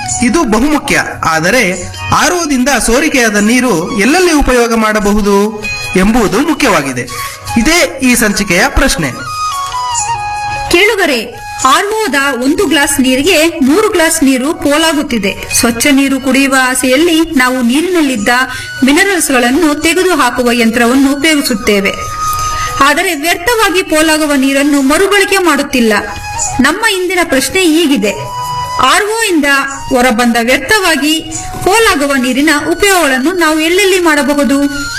ಇದು ಬಹುಮುಖ್ಯ ಆದರೆ ಆರ್ಒದಿಂದ ಸೋರಿಕೆಯಾದ ನೀರು ಎಲ್ಲೆಲ್ಲಿ ಉಪಯೋಗ ಮಾಡಬಹುದು ಎಂಬುದು ಮುಖ್ಯವಾಗಿದೆ ಇದೇ ಈ ಸಂಚಿಕೆಯ ಪ್ರಶ್ನೆ ಕೇಳುಗರೆ ಆರ್ಒದ ಒಂದು ಗ್ಲಾಸ್ ನೀರಿಗೆ ಮೂರು ಗ್ಲಾಸ್ ನೀರು ಪೋಲಾಗುತ್ತಿದೆ ಸ್ವಚ್ಛ ನೀರು ಕುಡಿಯುವ ಆಸೆಯಲ್ಲಿ ನಾವು ನೀರಿನಲ್ಲಿದ್ದ ಮಿನರಲ್ಸ್ಗಳನ್ನು ತೆಗೆದುಹಾಕುವ ಯಂತ್ರವನ್ನು ಉಪಯೋಗಿಸುತ್ತೇವೆ ಆದರೆ ವ್ಯರ್ಥವಾಗಿ ಪೋಲಾಗುವ ನೀರನ್ನು ಮರುಬಳಕೆ ಮಾಡುತ್ತಿಲ್ಲ ನಮ್ಮ ಇಂದಿನ ಪ್ರಶ್ನೆ ಹೀಗಿದೆ ಆರ್ಒ ಇಂದ ಹೊರಬಂದ ವ್ಯರ್ಥವಾಗಿ ಪೋಲಾಗುವ ನೀರಿನ ಉಪಯೋಗಗಳನ್ನು ನಾವು ಎಲ್ಲೆಲ್ಲಿ ಮಾಡಬಹುದು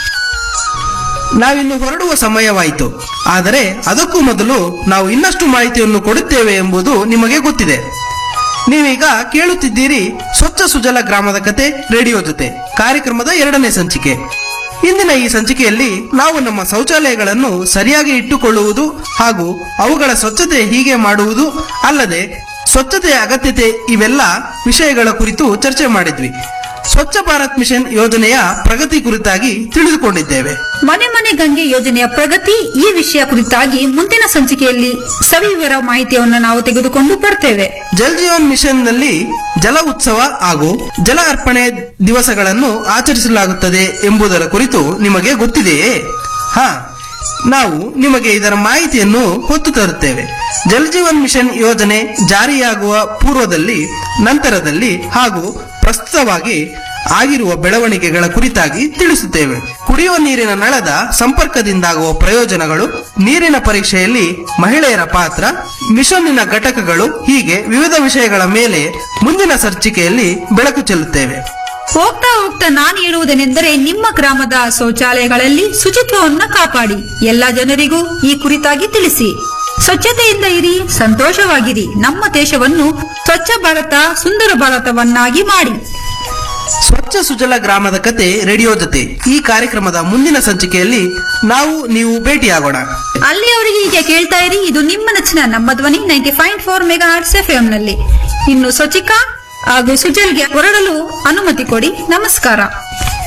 ನಾವಿನ್ನು ಹೊರಡುವ ಸಮಯವಾಯಿತು ಆದರೆ ಅದಕ್ಕೂ ಮೊದಲು ನಾವು ಇನ್ನಷ್ಟು ಮಾಹಿತಿಯನ್ನು ಕೊಡುತ್ತೇವೆ ಎಂಬುದು ನಿಮಗೆ ಗೊತ್ತಿದೆ ನೀವೀಗ ಕೇಳುತ್ತಿದ್ದೀರಿ ಸ್ವಚ್ಛ ಸುಜಲ ಗ್ರಾಮದ ಕತೆ ರೇಡಿಯೋ ಜೊತೆ ಕಾರ್ಯಕ್ರಮದ ಎರಡನೇ ಸಂಚಿಕೆ ಇಂದಿನ ಈ ಸಂಚಿಕೆಯಲ್ಲಿ ನಾವು ನಮ್ಮ ಶೌಚಾಲಯಗಳನ್ನು ಸರಿಯಾಗಿ ಇಟ್ಟುಕೊಳ್ಳುವುದು ಹಾಗೂ ಅವುಗಳ ಸ್ವಚ್ಛತೆ ಹೀಗೆ ಮಾಡುವುದು ಅಲ್ಲದೆ ಸ್ವಚ್ಛತೆಯ ಅಗತ್ಯತೆ ಇವೆಲ್ಲ ವಿಷಯಗಳ ಕುರಿತು ಚರ್ಚೆ ಮಾಡಿದ್ವಿ ಸ್ವಚ್ಛ ಭಾರತ್ ಮಿಷನ್ ಯೋಜನೆಯ ಪ್ರಗತಿ ಕುರಿತಾಗಿ ತಿಳಿದುಕೊಂಡಿದ್ದೇವೆ ಮನೆ ಮನೆ ಗಂಗೆ ಯೋಜನೆಯ ಪ್ರಗತಿ ಈ ವಿಷಯ ಕುರಿತಾಗಿ ಮುಂದಿನ ಸಂಚಿಕೆಯಲ್ಲಿ ಸವಿವರ ಮಾಹಿತಿಯನ್ನು ನಾವು ತೆಗೆದುಕೊಂಡು ಬರ್ತೇವೆ ಜಲ್ ಜೀವನ್ ಮಿಷನ್ ನಲ್ಲಿ ಜಲ ಉತ್ಸವ ಹಾಗೂ ಜಲ ಅರ್ಪಣೆ ದಿವಸಗಳನ್ನು ಆಚರಿಸಲಾಗುತ್ತದೆ ಎಂಬುದರ ಕುರಿತು ನಿಮಗೆ ಗೊತ್ತಿದೆಯೇ ಹಾ ನಾವು ನಿಮಗೆ ಇದರ ಮಾಹಿತಿಯನ್ನು ಹೊತ್ತು ತರುತ್ತೇವೆ ಜಲ್ ಜೀವನ್ ಮಿಷನ್ ಯೋಜನೆ ಜಾರಿಯಾಗುವ ಪೂರ್ವದಲ್ಲಿ ನಂತರದಲ್ಲಿ ಹಾಗೂ ಪ್ರಸ್ತುತವಾಗಿ ಆಗಿರುವ ಬೆಳವಣಿಗೆಗಳ ಕುರಿತಾಗಿ ತಿಳಿಸುತ್ತೇವೆ ಕುಡಿಯುವ ನೀರಿನ ನಳದ ಸಂಪರ್ಕದಿಂದಾಗುವ ಪ್ರಯೋಜನಗಳು ನೀರಿನ ಪರೀಕ್ಷೆಯಲ್ಲಿ ಮಹಿಳೆಯರ ಪಾತ್ರ ಮಿಷನ್ನಿನ ಘಟಕಗಳು ಹೀಗೆ ವಿವಿಧ ವಿಷಯಗಳ ಮೇಲೆ ಮುಂದಿನ ಸಂಚಿಕೆಯಲ್ಲಿ ಬೆಳಕು ಚೆಲ್ಲುತ್ತೇವೆ ಹೋಗ್ತಾ ಹೋಗ್ತಾ ನಾನು ಹೇಳುವುದೇನೆಂದರೆ ನಿಮ್ಮ ಗ್ರಾಮದ ಶೌಚಾಲಯಗಳಲ್ಲಿ ಶುಚಿತ್ವವನ್ನು ಕಾಪಾಡಿ ಎಲ್ಲ ಜನರಿಗೂ ಈ ಕುರಿತಾಗಿ ತಿಳಿಸಿ ಸ್ವಚ್ಛತೆಯಿಂದ ಇರಿ ಸಂತೋಷವಾಗಿರಿ ನಮ್ಮ ದೇಶವನ್ನು ಸ್ವಚ್ಛ ಭಾರತ ಸುಂದರ ಭಾರತವನ್ನಾಗಿ ಮಾಡಿ ಸ್ವಚ್ಛ ಸುಜಲ ಗ್ರಾಮದ ಕತೆ ರೇಡಿಯೋ ಜೊತೆ ಈ ಕಾರ್ಯಕ್ರಮದ ಮುಂದಿನ ಸಂಚಿಕೆಯಲ್ಲಿ ನಾವು ನೀವು ಭೇಟಿಯಾಗೋಣ ಅಲ್ಲಿಯವರೆಗೆ ಹೀಗೆ ಕೇಳ್ತಾ ಇರಿ ಇದು ನಿಮ್ಮ ನೆಚ್ಚಿನ ನಮ್ಮ ಧ್ವನಿ ninety five four mega hertz F ನಲ್ಲಿ ಇನ್ನು ಸ್ವಚಿಕಾ ಹಾಗೂ ಸುಜಲ್ಗೆ ಹೊರಡಲು ಅನುಮತಿ ಕೊಡಿ ನಮಸ್ಕಾರ